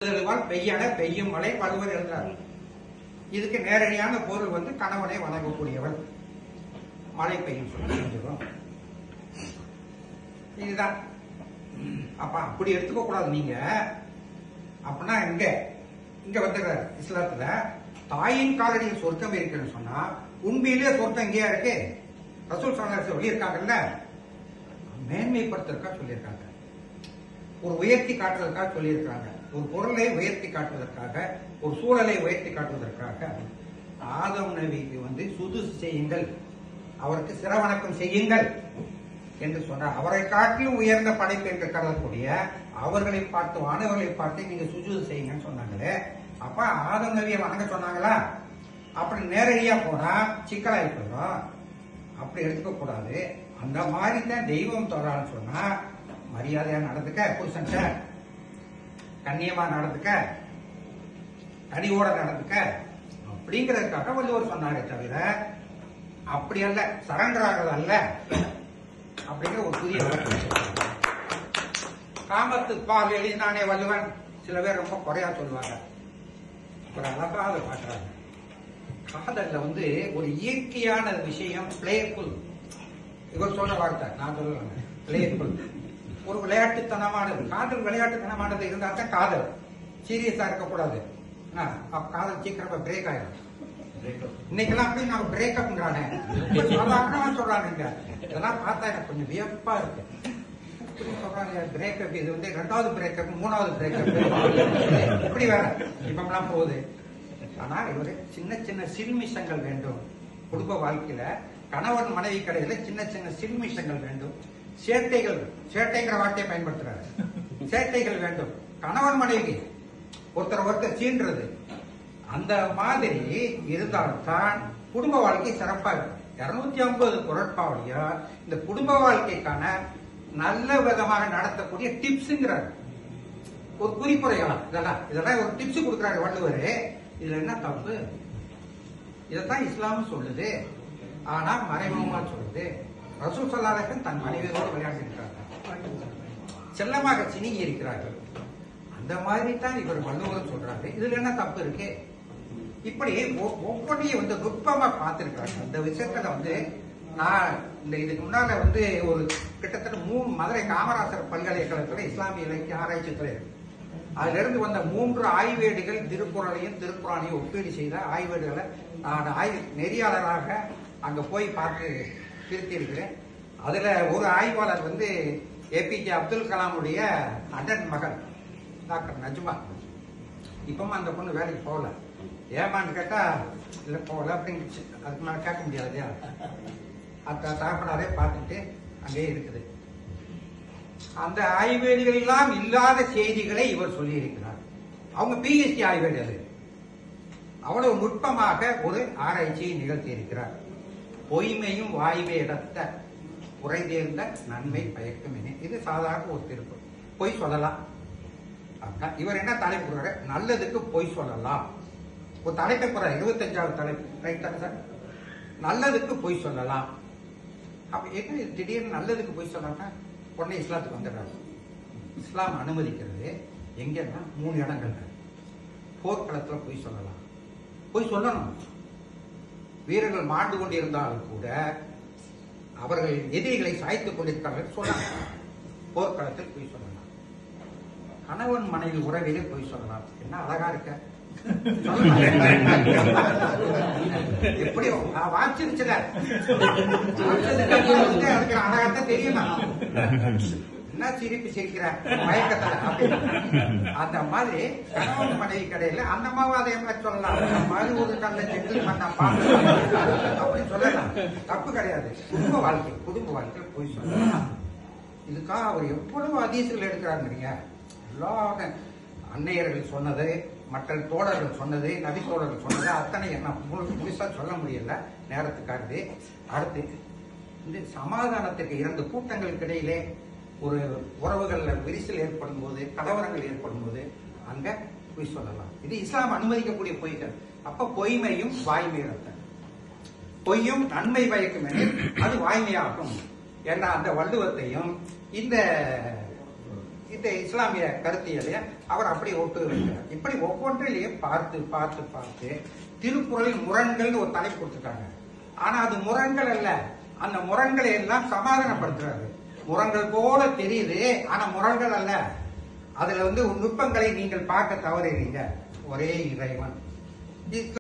எழுதுவாள் பெய்யன பெய்யும் மழை வலுவர் எழுதுறார் இதுக்கு நேரடியான பொருள் வந்து கணவனை வணங்கக்கூடியவள் மழை பெய்யும் சொல்லி செஞ்சிடும் இதுதான் அப்ப அப்படி எடுத்துக்க கூடாது நீங்க அப்படின்னா இங்க இங்க வந்துடுறாரு இஸ்லாத்துல தாயின் காலடியில் சொர்க்கம் இருக்குன்னு சொன்னா உண்மையிலேயே சொர்க்கம் இங்கேயா இருக்கு ரசூல் சல்லாஸ் சொல்லியிருக்காங்கல்ல மேன்மைப்படுத்துறதுக்காக சொல்லியிருக்காங்க ஒரு உயர்த்தி காட்டுவதற்காக சொல்லியிருக்காங்க ஒரு பொருளை உயர்த்தி காட்டுவதற்காக ஒரு சூழலை உயர்த்தி காட்டுவதற்காக ஆதம் நபிக்கு வந்து சுது செய்யுங்கள் அவருக்கு சிரவணக்கம் செய்யுங்கள் என்று சொன்னார் அவரை காட்டிலும் உயர்ந்த படைப்பு என்று கருதக்கூடிய அவர்களை பார்த்து வானவர்களை பார்த்து நீங்க சுஜூது செய்யுங்கன்னு சொன்னாங்களே அப்ப ஆதம் நபியை வணங்க சொன்னாங்களா அப்படி நேரடியா போனா சிக்கலாகி போயிடும் அப்படி எடுத்துக்க கூடாது அந்த மாதிரி தான் தெய்வம் தொடரான்னு சொன்னா மரியாதையா நடந்துக்க புருஷன் கண்ணியமா நடந்துக்க கனிவோட நடந்துக்க அப்படிங்கிறதுக்காக வள்ளுவர் சொன்னாரே தவிர அப்படி அல்ல சரண்டர் ஆகிறது அல்ல அப்படிங்கிற ஒரு புதிய விளக்கம் வச்சிருக்காங்க. காமத்து பால் எழுதினானே வள்ளுவன் சில பேர் ரொம்ப குறையா சொல்லுவாங்க ஒரு அழகா அதை பாக்குறாங்க காதல்ல வந்து ஒரு இயற்கையான விஷயம் பிளேஃபுல் இவர் சொன்ன வார்த்தை நான் சொல்லுவேன் பிளேஃபுல் ஒரு விளையாட்டுத்தனமானது காதல் விளையாட்டுத்தனமானது இருந்தா தான் காதல் சீரியஸா இருக்கக்கூடாது என்ன, அப்ப காதல் சீக்கிரமா பிரேக் ஆயிடும் இன்னைக்கெல்லாம் அப்படி நான் பிரேக்கப்ன்றானே சாதாரணமா சொல்றானுங்க இதெல்லாம் பார்த்தா எனக்கு கொஞ்சம் வியப்பா இருக்கு இப்படி சொல்றாங்க பிரேக்கப் இது வந்து ரெண்டாவது பிரேக்கப் மூணாவது பிரேக்கப் இப்படி வேற இப்பெல்லாம் போகுது ஆனா இவரு சின்ன சின்ன சில்மிஷங்கள் வேண்டும் குடும்ப வாழ்க்கையில கணவன் மனைவி கடையில சின்ன சின்ன சில்மிஷங்கள் வேண்டும் சேட்டைகள் சேட்டைங்கிற வார்த்தையை பயன்படுத்துறாரு சேட்டைகள் வேண்டும் கணவன் மனைவி ஒருத்தர் ஒருத்தர் சீன்றது அந்த மாதிரி இருந்தால்தான் குடும்ப வாழ்க்கை சிறப்பா இருக்கும் இருநூத்தி ஐம்பது குரட்பாவளியா இந்த குடும்ப வாழ்க்கைக்கான நல்ல விதமாக நடத்தக்கூடிய டிப்ஸ்ங்கிறாரு ஒரு குறிப்புரைகளா இதெல்லாம் இதெல்லாம் ஒரு டிப்ஸ் கொடுக்குறாரு வள்ளுவர் இதுல என்ன தப்பு இதைத்தான் இஸ்லாம் சொல்லுது ஆனா மறைமுகமா சொல்லுது ரசூல் சல்லாஹன் தன் மனைவியோடு விளையாண்டிருக்கிறாங்க செல்லமாக சினிங்கி இருக்கிறார்கள் அந்த மாதிரி தான் இவர் வள்ளுவர் சொல்றாரு இதுல என்ன தப்பு இருக்கு இப்படி ஒ- ஒவ்வொன்றையும் வந்து நுட்பமா பார்த்திருக்கிறாங்க அந்த விஷயத்துல வந்து நான் இந்த இதுக்கு முன்னால வந்து ஒரு கிட்டத்தட்ட மூணு மதுரை காமராசர் பல்கலைக்கழகத்துல இஸ்லாமிய இலக்கிய ஆராய்ச்சி துறை இருக்கு. அதுல இருந்து வந்த மூன்று ஆய்வேடுகள் திருக்குறளையும் திருக்குறானையும் ஒப்பீடு செய்த ஆய்வேடுகளை நான் ஆய்வு நெறியாளராக அங்க போய் பார்த்து திருத்தி இருக்கிறேன் அதுல ஒரு ஆய்வாளர் வந்து ஏபிஜே அப்துல் கலாமுடைய அண்ணன் மகள் டாக்டர் நஜ்மா இப்பவும் அந்த பொண்ணு வேலைக்கு போகல ஏமான்னு கேட்டா இல்ல போகல அப்படிங்கிச்சு அதுக்கு நான் கேட்க முடியாது இல்லையா அந்த தகப்பனாரே பார்த்துட்டு அங்கேயே இருக்குது அந்த ஆய்வேடுகள் எல்லாம் இல்லாத செய்திகளை இவர் சொல்லி இருக்கிறார் அவங்க பிஹெச்டி ஆய்வேடு அது அவ்வளவு நுட்பமாக ஒரு ஆராய்ச்சியை நிகழ்த்தி இருக்கிறார் பொய்மையும் வாய்மை இடத்த குறைந்தேர்ந்த நன்மை பயக்கும் என இது சாதாரண ஒரு திருப்பு பொய் சொல்லலாம் அதான் இவர் என்ன தலைப்பு கொடுக்குறாரு நல்லதுக்கு பொய் சொல்லலாம் ஒரு தலைப்பை போறாரு இருபத்தஞ்சாவது தலைப்பு ரைட்டா சார் நல்லதுக்கு பொய் சொல்லலாம் அப்ப என்ன இது திடீர்னு நல்லதுக்கு பொய் சொல்லலாம்னா உடனே இஸ்லாத்துக்கு வந்துடுறாரு இஸ்லாம் அனுமதிக்கிறது எங்கன்னா மூணு இடங்கள்ல போர்க்களத்துல பொய் சொல்லலாம் பொய் சொல்லணும் வீரர்கள் மாண்டு கொண்டிருந்தாலும் கூட அவர்கள் எதிரிகளை சாய்த்துக் கொண்டிருக்கிறார்கள் சொல்லலாம் போர்க்களத்தில் பொய் சொல்லலாம் கணவன் மனைவி உறவிலே பொய் சொல்லலாம் என்ன அழகா இருக்க எப்படியோ நான் வாச்சிருச்சுல வாச்சதுக்கு அதுக்கு அழகாத்தான் தெரியுமா என்ன சிரிப்பு சிரிக்கிற மயக்கத்துல அப்படின்னு. அந்த மாதிரி கணவன் மனைவி கடையில அந்த மாவாதையம் சொல்லலாம் அந்த மாதிரி ஒரு நல்ல செட்டில் பண்ண அப்படி சொல்லலாம் தப்பு கிடையாது குடும்ப வாழ்க்கை குடும்ப வாழ்க்கை போய் சொல்லலாம் இதுக்காக அவர் எவ்வளவு அதிசயங்கள் எடுக்கிறாங்க எல்லா அன்னையர்கள் சொன்னது மற்ற தோழர்கள் சொன்னது நபி தோழர்கள் சொன்னது அத்தனை என்ன முழு- முழுசா சொல்ல முடியல நேரத்துக்காக அடுத்து இந்த சமாதானத்துக்கு இரண்டு கூட்டங்களுக்கு இடையிலே ஒரு உறவுகள்ல விரிசல் ஏற்படும் போது கலவரங்கள் ஏற்படும் போது அங்க பொய் சொல்லலாம் இது இஸ்லாம் அனுமதிக்கக்கூடிய பொய்கள் அப்ப பொய்மையும் வாய்மையும் பொய்யும் நன்மை பயக்கும் எனில் அது வாய்மையாகும் என்ற அந்த வள்ளுவத்தையும் இந்த இந்த இஸ்லாமிய கருத்தியலைய அவர் அப்படி ஒட்டு வைக்கிறார் இப்படி ஒவ்வொன்றிலையும் பார்த்து பார்த்து பார்த்து திருக்குறளில் முரண்கள்னு ஒரு தலைப்பு கொடுத்துருக்காங்க ஆனா அது முரண்கள் அல்ல அந்த முரண்களை எல்லாம் சமாதானப்படுத்துறாரு முரண்கள் போல தெரியுது ஆனா முரண்கள் அல்ல அதுல வந்து நுட்பங்களை நீங்கள் பார்க்க தவறுறீங்க ஒரே இறைவன் இஸ்லாம்